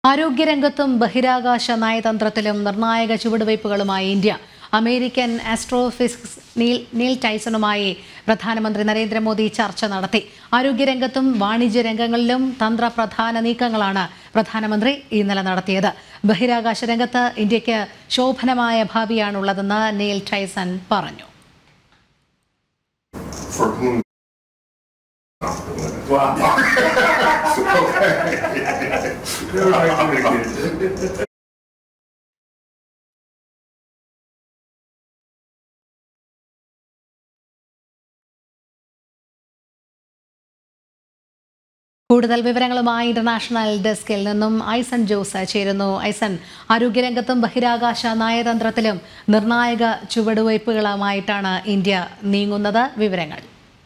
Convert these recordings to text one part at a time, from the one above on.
ആരോഗ്യരംഗത്തും ബഹിരാകാശ നയതന്ത്രത്തിലും നിർണായക ചുവടുവയ്പുകളുമായി India American astrophysics Neil Neil ടൈസണുമായി പ്രധാനമന്ത്രി നരേന്ദ്രമോദി ചർച്ച നടത്തി ആരോഗ്യരംഗത്തും വാണിജ്യ രംഗങ്ങളിലും തന്ത്രപ്രധാന നീക്കങ്ങളാണ് പ്രധാനമന്ത്രി ഇന്നലെ നടത്തിയത് ബഹിരാകാശ രംഗത്ത് ഇന്ത്യക്ക് ശോഭനമായ ഭാവിയാണുള്ളതെന്ന് നീൽ ടൈസൺ പറഞ്ഞു For whom? കൂടുതൽ വിവരങ്ങളുമായി ഇന്റർനാഷണൽ ഡെസ്കിൽ നിന്നും ഐസൺ ജോസ് ചേരുന്നു ഐസൺ ആരോഗ്യരംഗത്തും ബഹിരാകാശ നയതന്ത്രത്തിലും നിർണായക ചുവടുവയ്പുകളുമായിട്ടാണ് ഇന്ത്യ നീങ്ങുന്നത് വിവരങ്ങൾ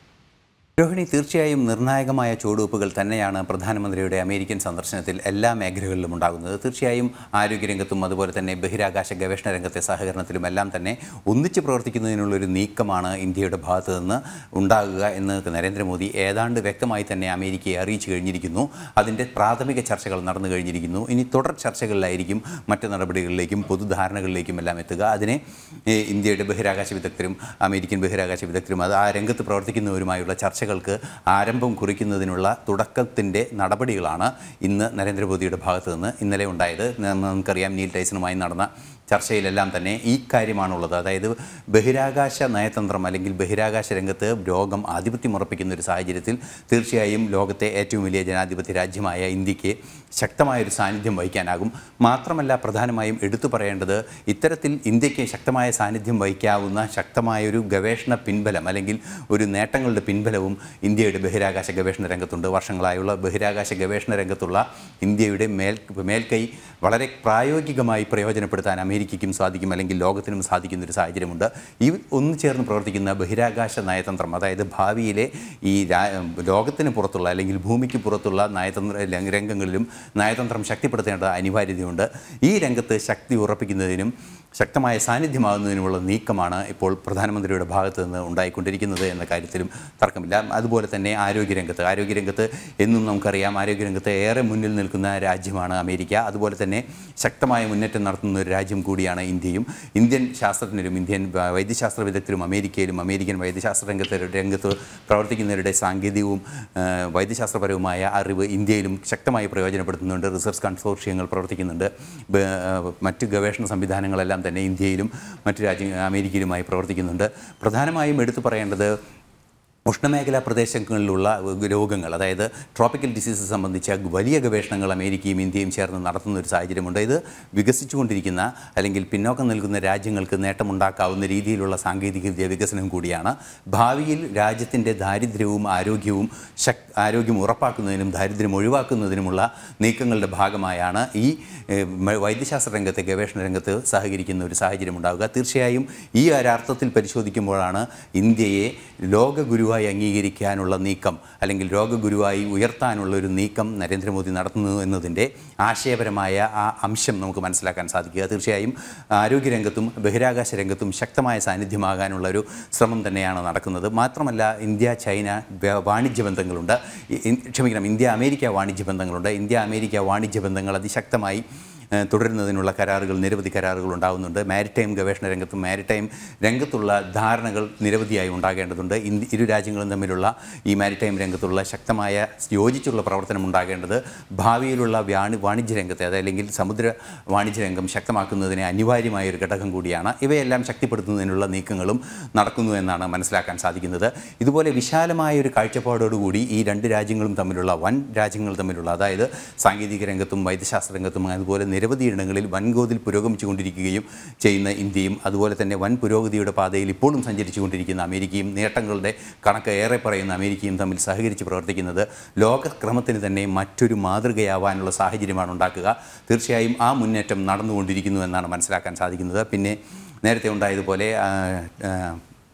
രോഹിണി തീർച്ചയായും നിർണായകമായ ചുവടുവെപ്പുകൾ തന്നെയാണ് പ്രധാനമന്ത്രിയുടെ അമേരിക്കൻ സന്ദർശനത്തിൽ എല്ലാ മേഖലകളിലും ഉണ്ടാകുന്നത് തീർച്ചയായും ആരോഗ്യരംഗത്തും അതുപോലെ തന്നെ ബഹിരാകാശ ഗവേഷണ രംഗത്തെ സഹകരണത്തിലും എല്ലാം തന്നെ ഒന്നിച്ച് പ്രവർത്തിക്കുന്നതിനുള്ളൊരു നീക്കമാണ് ഇന്ത്യയുടെ ഭാഗത്ത് നിന്ന് ഉണ്ടാകുക എന്ന് നരേന്ദ്രമോദി ഏതാണ്ട് വ്യക്തമായി തന്നെ അമേരിക്കയെ അറിയിച്ചു കഴിഞ്ഞിരിക്കുന്നു അതിൻ്റെ പ്രാഥമിക ചർച്ചകൾ നടന്നു കഴിഞ്ഞിരിക്കുന്നു ഇനി തുടർ ചർച്ചകളിലായിരിക്കും മറ്റ് നടപടികളിലേക്കും പൊതുധാരണകളിലേക്കും എല്ലാം എത്തുക അതിനെ ഏ, ഇന്ത്യയുടെ ബഹിരാകാശ വിദഗ്ധരും അമേരിക്കൻ ബഹിരാകാശ വിദഗ്ധരും അത് ആ രംഗത്ത് പ്രവർത്തിക്കുന്നവരുമായുള്ള ചർച്ചകൾക്ക് ആരംഭം കുറിക്കുന്നതിനുള്ള തുടക്കത്തിൻ്റെ നടപടികളാണ് ഇന്ന് നരേന്ദ്രമോദിയുടെ ഭാഗത്ത് നിന്ന് ഇന്നലെ ഉണ്ടായത് ന- നമുക്കറിയാം നീൽ ടൈസണുമായി നടന്ന ചർച്ചയിലെല്ലാം തന്നെ ഈ കാര്യമാണുള്ളത് അതായത് ബഹിരാകാശ നയതന്ത്രം അല്ലെങ്കിൽ ബഹിരാകാശ രംഗത്ത് ലോകം ആധിപത്യം ഉറപ്പിക്കുന്ന ഒരു സാഹചര്യത്തിൽ തീർച്ചയായും ലോകത്തെ ഏറ്റവും വലിയ ജനാധിപത്യ രാജ്യമായ ഇന്ത്യക്ക് ശക്തമായൊരു സാന്നിധ്യം വഹിക്കാനാകും മാത്രമല്ല പ്രധാനമായും എടുത്തു പറയേണ്ടത് ഇത്തരത്തിൽ ഇന്ത്യക്ക് ശക്തമായ സാന്നിധ്യം വഹിക്കാവുന്ന ശക്തമായൊരു ഗവേഷണ പിൻബലം അല്ലെങ്കിൽ ഒരു നേട്ടങ്ങളുടെ പിൻബലവും ഇന്ത്യയുടെ ബഹിരാകാശ ഗവേഷണ രംഗത്തുണ്ട് വർഷങ്ങളായുള്ള ബഹിരാകാശ ഗവേഷണ രംഗത്തുള്ള ഇന്ത്യയുടെ മേൽ മേൽക്കൈ വളരെ പ്രായോഗികമായി പ്രയോജനപ്പെടുത്താൻ അമേരിക്കയ്ക്കും സാധിക്കും അല്ലെങ്കിൽ ലോകത്തിനും സാധിക്കുന്ന ഒരു സാഹചര്യമുണ്ട് ഈ ഒന്നു ചേർന്ന് പ്രവർത്തിക്കുന്ന ബഹിരാകാശ നയതന്ത്രം അതായത് ഭാവിയിലെ ഈ രാ- ലോകത്തിന് പുറത്തുള്ള അല്ലെങ്കിൽ ഭൂമിക്ക് പുറത്തുള്ള നയതന്ത്ര രംഗ- രംഗങ്ങളിലും നയതന്ത്രം ശക്തിപ്പെടുത്തേണ്ട അനിവാര്യതയുണ്ട് ഈ രംഗത്ത് ശക്തി ഉറപ്പിക്കുന്നതിനും ശക്തമായ സാന്നിധ്യമാകുന്നതിനുമുള്ള നീക്കമാണ് ഇപ്പോൾ പ്രധാനമന്ത്രിയുടെ ഭാഗത്ത് നിന്ന് ഉണ്ടായിക്കൊണ്ടിരിക്കുന്നത് എന്ന കാര്യത്തിലും തർക്കമില്ല അതുപോലെ തന്നെ ആരോഗ്യരംഗത്ത് ആരോഗ്യരംഗത്ത് എന്നും നമുക്കറിയാം ആരോഗ്യരംഗത്ത് ഏറെ മുന്നിൽ നിൽക്കുന്ന രാജ്യമാണ് അമേരിക്ക അതുപോലെ തന്നെ ശക്തമായ മുന്നേറ്റം നടത്തുന്ന ഒരു രാജ്യം കൂടിയാണ് ഇന്ത്യയും ഇന്ത്യൻ ശാസ്ത്രജ്ഞരും ഇന്ത്യൻ വ- വൈദ്യശാസ്ത്ര വിദഗ്ധരും അമേരിക്കയിലും അമേരിക്കൻ വൈദ്യശാസ്ത്ര രംഗത്ത് രംഗത്ത് പ്രവർത്തിക്കുന്നവരുടെ സാങ്കേതികവും ആ, വൈദ്യശാസ്ത്രപരവുമായ അറിവ് ഇന്ത്യയിലും ശക്തമായി പ്രയോജനപ്പെടുത്തുന്നുണ്ട് റിസർച്ച് കൺസോർഷ്യങ്ങൾ പ്രവർത്തിക്കുന്നുണ്ട് ബ- ആ, മറ്റ് ഗവേഷണ സംവിധാനങ്ങളെല്ലാം തന്നെ ഇന്ത്യയിലും മറ്റ് രാജ്യ അമേരിക്കയിലുമായി പ്രവർത്തിക്കുന്നുണ്ട് പ്രധാനമായും എടുത്തു പറയേണ്ടത് ഉഷ്ണമേഖലാ പ്രദേശങ്ങളിലുള്ള രോഗങ്ങൾ അതായത് ട്രോപ്പിക്കൽ ഡിസീസ് സംബന്ധിച്ച വലിയ ഗവേഷണങ്ങൾ അമേരിക്കയും ഇന്ത്യയും ചേർന്ന് നടത്തുന്ന ഒരു സാഹചര്യമുണ്ട് ഇത് വികസിച്ചുകൊണ്ടിരിക്കുന്ന അല്ലെങ്കിൽ പിന്നോക്കം നിൽക്കുന്ന രാജ്യങ്ങൾക്ക് നേട്ടമുണ്ടാക്കാവുന്ന രീതിയിലുള്ള സാങ്കേതികവിദ്യ വികസനം കൂടിയാണ് ഭാവിയിൽ രാജ്യത്തിൻ്റെ ദാരിദ്ര്യവും ആരോഗ്യവും ശക് ആരോഗ്യം ഉറപ്പാക്കുന്നതിനും ദാരിദ്ര്യം ഒഴിവാക്കുന്നതിനുമുള്ള നീക്കങ്ങളുടെ ഭാഗമായാണ് ഈ ഏഹ്, മ- വൈദ്യശാസ്ത്ര രംഗത്തെ ഗവേഷണ രംഗത്ത് സഹകരിക്കുന്ന ഒരു സാഹചര്യം ഉണ്ടാവുക തീർച്ചയായും ഈ ഒരർത്ഥത്തിൽ പരിശോധിക്കുമ്പോഴാണ് ഇന്ത്യയെ ലോകഗുരുവായി അംഗീകരിക്കാനുള്ള നീക്കം അല്ലെങ്കിൽ ലോകഗുരുവായി ഉയർത്താനുള്ള ഒരു നീക്കം നരേന്ദ്രമോദി നടത്തുന്നു എന്നതിൻ്റെ ആശയപരമായ ആ അംശം നമുക്ക് മനസ്സിലാക്കാൻ സാധിക്കുക തീർച്ചയായും ആരോഗ്യരംഗത്തും ബഹിരാകാശ രംഗത്തും ശക്തമായ സാന്നിധ്യമാകാനുള്ള ഒരു ശ്രമം തന്നെയാണ് നടക്കുന്നത് മാത്രമല്ല ഇന്ത്യ ചൈന വ്യ- വാണിജ്യ ബന്ധങ്ങളുണ്ട് ഇ- ഇ- ക്ഷമിക്കണം ഇന്ത്യ അമേരിക്ക വാണിജ്യ ബന്ധങ്ങളുണ്ട് ഇന്ത്യ അമേരിക്ക വാണിജ്യ ബന്ധങ്ങൾ അതിശക്തമായി ഏഹ് തുടരുന്നതിനുള്ള കരാറുകൾ നിരവധി കരാറുകൾ ഉണ്ടാകുന്നുണ്ട് മാരിടൈം ഗവേഷണ രംഗത്തും മാരിടൈം രംഗത്തുള്ള ധാരണകൾ നിരവധിയായി ഉണ്ടാകേണ്ടതുണ്ട് ഇന്ത്യ ഇരു രാജ്യങ്ങളും തമ്മിലുള്ള ഈ മാരിടൈം രംഗത്തുള്ള ശക്തമായ യോജിച്ചുള്ള പ്രവർത്തനം ഉണ്ടാകേണ്ടത് ഭാവിയിലുള്ള വ്യാണി വാണിജ്യ രംഗത്തെ അതല്ലെങ്കിൽ സമുദ്ര വാണിജ്യ രംഗം ശക്തമാക്കുന്നതിന് അനിവാര്യമായ ഒരു ഘടകം കൂടിയാണ് ഇവയെല്ലാം ശക്തിപ്പെടുത്തുന്നതിനുള്ള നീക്കങ്ങളും നടക്കുന്നു എന്നാണ് മനസ്സിലാക്കാൻ സാധിക്കുന്നത് ഇതുപോലെ വിശാലമായ ഒരു കാഴ്ചപ്പാടോടുകൂടി ഈ രണ്ട് രാജ്യങ്ങളും തമ്മിലുള്ള വൻ രാജ്യങ്ങൾ തമ്മിലുള്ള അതായത് സാങ്കേതിക രംഗത്തും വൈദ്യശാസ്ത്ര രംഗത്തും അതുപോലെ നിരവധി ഇടങ്ങളിൽ വൻതോതിൽ പുരോഗമിച്ചുകൊണ്ടിരിക്കുകയും ചെയ്യുന്ന ഇന്ത്യയും അതുപോലെ തന്നെ വൻ പുരോഗതിയുടെ പാതയിൽ ഇപ്പോഴും സഞ്ചരിച്ചുകൊണ്ടിരിക്കുന്ന അമേരിക്കയും നേട്ടങ്ങളുടെ കണക്ക് ഏറെ പറയുന്ന അമേരിക്കയും തമ്മിൽ സഹകരിച്ച് പ്രവർത്തിക്കുന്നത് ലോകക്രമത്തിന് തന്നെ മറ്റൊരു മാതൃകയാവാനുള്ള സാഹചര്യമാണ് ഉണ്ടാക്കുക തീർച്ചയായും ആ മുന്നേറ്റം നടന്നുകൊണ്ടിരിക്കുന്നു എന്നാണ് മനസ്സിലാക്കാൻ സാധിക്കുന്നത് പിന്നെ നേരത്തെ ഉണ്ടായതുപോലെ ആ, ആ,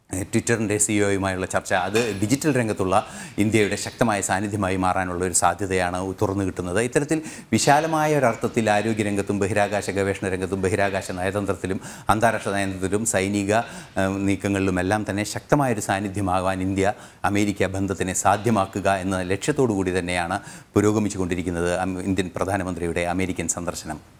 ട്വിറ്ററിൻ്റെ സിഇഒയുമായുള്ള ചർച്ച അത് ഡിജിറ്റൽ രംഗത്തുള്ള ഇന്ത്യയുടെ ശക്തമായ സാന്നിധ്യമായി മാറാനുള്ള ഒരു സാധ്യതയാണ് തുറന്നു കിട്ടുന്നത് ഇത്തരത്തിൽ വിശാലമായ ഒരർത്ഥത്തിൽ ആരോഗ്യരംഗത്തും ബഹിരാകാശ ഗവേഷണ രംഗത്തും ബഹിരാകാശ നയതന്ത്രത്തിലും അന്താരാഷ്ട്ര നയതന്ത്രത്തിലും സൈനിക ഏഹ്, നീക്കങ്ങളിലുമെല്ലാം തന്നെ ശക്തമായൊരു സാന്നിധ്യമാകാൻ ഇന്ത്യ അമേരിക്ക ബന്ധത്തിനെ സാധ്യമാക്കുക എന്ന ലക്ഷ്യത്തോടു കൂടി തന്നെയാണ് പുരോഗമിച്ചുകൊണ്ടിരിക്കുന്നത് അം- ഇന്ത്യൻ പ്രധാനമന്ത്രിയുടെ അമേരിക്കൻ സന്ദർശനം